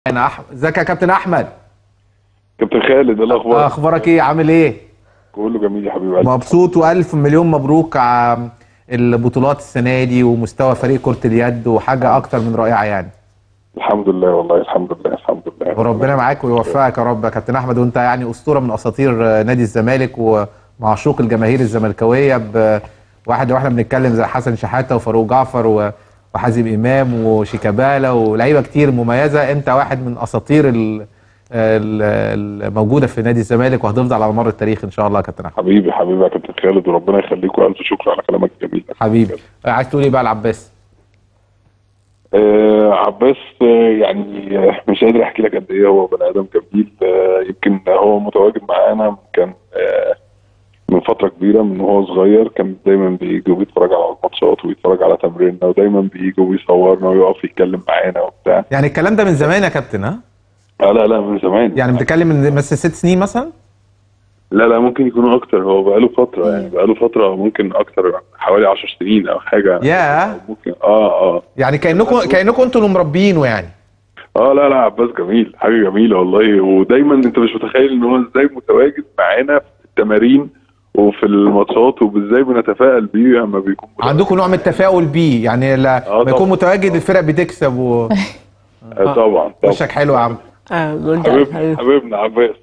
انا احمد ازيك يا كابتن احمد كابتن خالد ايه الاخبار؟ اخبارك ايه عامل ايه كله جميل يا حبيبي قلبي. مبسوط والف مليون مبروك على البطولات السنه دي ومستوى فريق كره اليد وحاجه اكتر من رائعه يعني الحمد لله والله الحمد لله الحمد لله وربنا معاك ويوفقك يا رب يا كابتن احمد وانت يعني اسطوره من اساطير نادي الزمالك ومعشوق الجماهير الزملكاويه بواحد واحنا بنتكلم زي حسن شحاته وفاروق جعفر و- وحازم امام وشيكابالا ولاعيبه كتير مميزه انت واحد من اساطير ال- ال- الموجوده في نادي الزمالك وهتفضل على مر التاريخ ان شاء الله يا كابتن احمد حبيبي حبيبي يا كابتن خالد وربنا يخليك والف شكر على كلامك الجميل حبيبي عايز تقول ايه بقى العباس آه عباس آه يعني آه مش قادر احكي لك قد ايه هو بني ادم جميل آه يمكن هو متواجد معانا كان آه من فتره كبيره من هو صغير كان دايما بيجي وبيتفرج على الماتشات ويتفرج على تمريننا ودايما بيجي ويصورنا ويقف يتكلم معانا وبتاع يعني الكلام ده من زمان يا كابتن ها آه لا لا من زمان يعني بتتكلم من مثلا ست سنين مثلا لا لا ممكن يكونوا اكتر هو بقاله فتره يعني بقاله فتره ممكن اكتر حوالي 10 سنين او حاجه ياه ممكن اه اه يعني كانكم كانكم انتوا اللي مربينه يعني اه لا لا عباس جميل حاجه جميله والله ودايما انت مش متخيل ان هو ازاي متواجد معانا في التمارين وفي الماتشات وازاي بنتفائل بيه لما بيكون متواجد. عندكم نوع من التفاؤل بيه يعني لا آه ما يكون طبعا. متواجد الفرق بتكسب و... آه طبعا طبعا وشك حلو يا عم حبيبنا حبيبنا عباس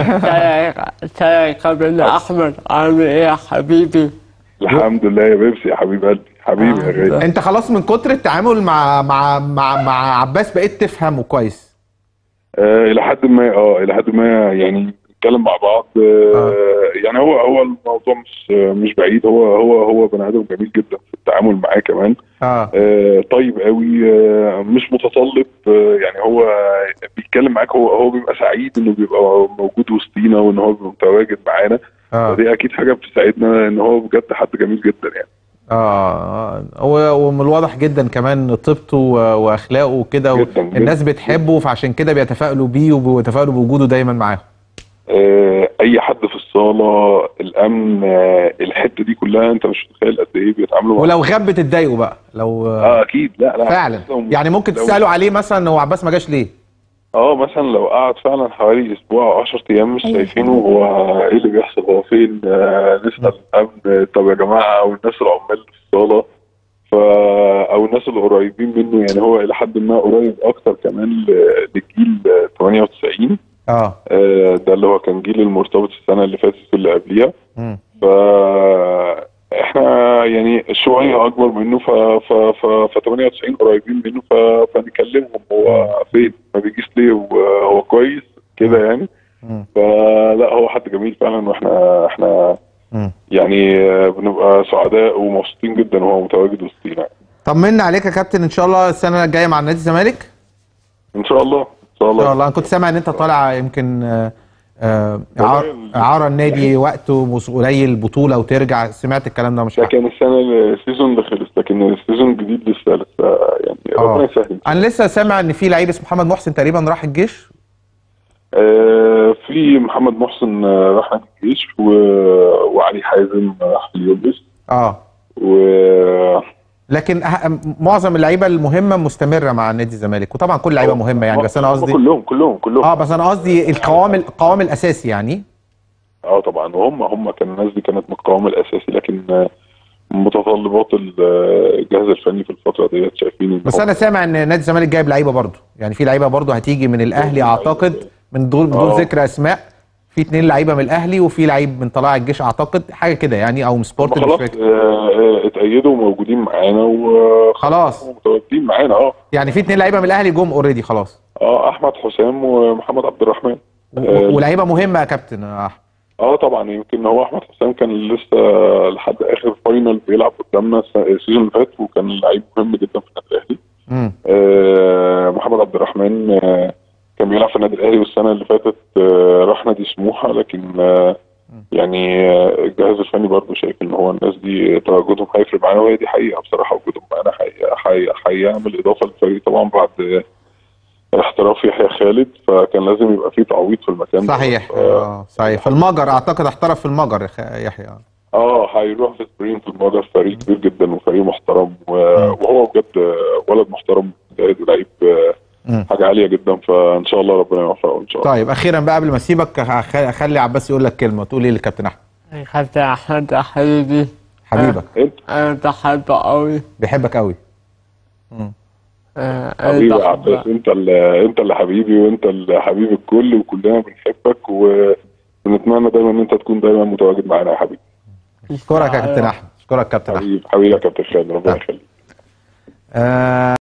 ازيك كابتن احمد عامل ايه يا حبيبي الحمد لله يا بيبسي يا حبيب قلبي حبيبي يا غالي انت خلاص من كتر التعامل مع مع مع مع عباس بقيت تفهمه كويس آه الى حد ما اه الى حد ما يعني نتكلم مع بعض آه يعني هو هو الموضوع مش مش بعيد هو هو هو بني ادم جميل جدا في التعامل معاه كمان اه آه طيب قوي آه مش متطلب آه يعني هو بيتكلم معاك هو هو بيبقى سعيد انه بيبقى موجود وسطينا وان هو بيبقى متواجد معانا اه فدي اكيد حاجه بتساعدنا ان هو بجد حد جميل جدا يعني اه هو ومن الواضح جدا كمان طيبته و- واخلاقه وكده جداً، جداً. الناس بتحبه فعشان كده بيتفائلوا بيه وبيتفائلوا بوجوده دايما معاهم آه اي حد في الصاله الامن آه الحته دي كلها انت مش متخيل قد ايه بيتعاملوا مع ولو غاب بتتضايقوا بقى لو اه اكيد لا لا فعلا لو- يعني ممكن لو- تسالوا عليه مثلا هو عباس ما جاش ليه اه مثلا لو قعد فعلا حوالي اسبوع او 10 ايام مش شايفينه هو ايه اللي بيحصل هو فين آه نسال الامن طب يا جماعه او الناس العمال في الصاله ف او الناس اللي قريبين منه يعني هو الى حد ما قريب اكتر كمان ل- للجيل 98 اه آه ده اللي هو كان جيل المرتبط السنه اللي فاتت واللي قبليها مم. ف احنا يعني شويه اكبر منه ف ف ف, ف 98 قريبين منه ف فنكلمهم هو فين ما بيجيش ليه وهو كويس كده يعني مم. فلا هو حد جميل فعلا واحنا احنا مم. يعني آه، بنبقى سعداء ومبسوطين جدا وهو متواجد وسطينا طمنا عليك يا كابتن ان شاء الله السنه الجايه مع نادي الزمالك ان شاء الله ان شاء ان شاء الله الله انا كنت سامع ان انت طالع يمكن آه، آه، إعارة- والله اعاره النادي وقته مس- قليل بطوله وترجع سمعت الكلام ده مش ده عارف كان السنه السيزون اللي خلص لكن السيزون الجديد لسه لسه يعني آه. ربنا يسهل انا لسه سامع ان في لعيب اسمه محمد محسن تقريبا راح الجيش آه، في محمد محسن آه، راح نادي الجيش و... وعلي حازم راح اليوبس اه و لكن أه- معظم اللعيبه المهمه مستمره مع نادي الزمالك وطبعا كل اللعيبه مهمه يعني بس انا هم قصدي كلهم كلهم كلهم اه بس انا قصدي القوام القوام الاساسي يعني اه طبعا وهم هم كان الناس دي كانت من القوام الاساسي لكن آه، متطلبات ال- آه، الجهاز الفني في الفتره ديت شايفين ان بس هو- انا سامع ان نادي الزمالك جايب لعيبه برضه يعني في لعيبه برضه هتيجي من الاهلي اعتقد من دول بدون آه. ذكر اسماء في اتنين لعيبه من الاهلي وفي لعيب من طلائع الجيش اعتقد حاجه كده يعني او من سبورت مش خلاص فاكر آه، آه، اتأيدوا وموجودين معانا وخلاص خلاص متواجدين معانا اه يعني في اتنين لعيبه من الاهلي جم اوريدي خلاص اه احمد حسام ومحمد عبد الرحمن و- آه، ولعيبه مهمه يا كابتن آه. اه طبعا يمكن هو احمد حسام كان لسه لحد اخر فاينل بيلعب قدامنا الس- السيزون اللي فات وكان لعيب مهم جدا في النادي الاهلي مم. آه محمد عبد الرحمن آه كان بيلعب في النادي الاهلي والسنه اللي فاتت آه راح نادي سموحه لكن آه يعني آه الجهاز الفني برضه شايف ان هو الناس دي تواجدهم هيفرق معانا وهي دي حقيقه بصراحه وجودهم معانا حقيقة- حقيقة- هيعمل اضافه للفريق طبعا بعد آه، احتراف يحيى خالد فكان لازم يبقى في تعويض في المكان ده. صحيح ف- اه صحيح في المجر اعتقد احترف في المجر يا خ- يحيى اه هيروح في سبرين في المجر فريق كبير جدا وفريق محترم و- وهو بجد ولد محترم مجتهد ولعيب مم. حاجه عاليه جدا فان شاء الله ربنا يوفقه ان شاء الله طيب اخيرا بقى قبل ما اسيبك هخ- اخلي عباس يقول لك كلمه تقول ايه للكابتن احمد كابتن أحمد يا حبيبي حبيبك انت أنا بحبه أوي بيحبك قوي آه، حبيبي أنا يا عباس بحبه انت اللي انت اللي حبيبي وانت اللي حبيب الكل وكلنا بنحبك وبنتمنى دايما ان انت تكون دايما متواجد معانا يا حبيبي اشكرك يا كابتن احمد اشكرك كابتن احمد حبيبي حبيبي يا كابتن خالد ربنا آه. يخليك آه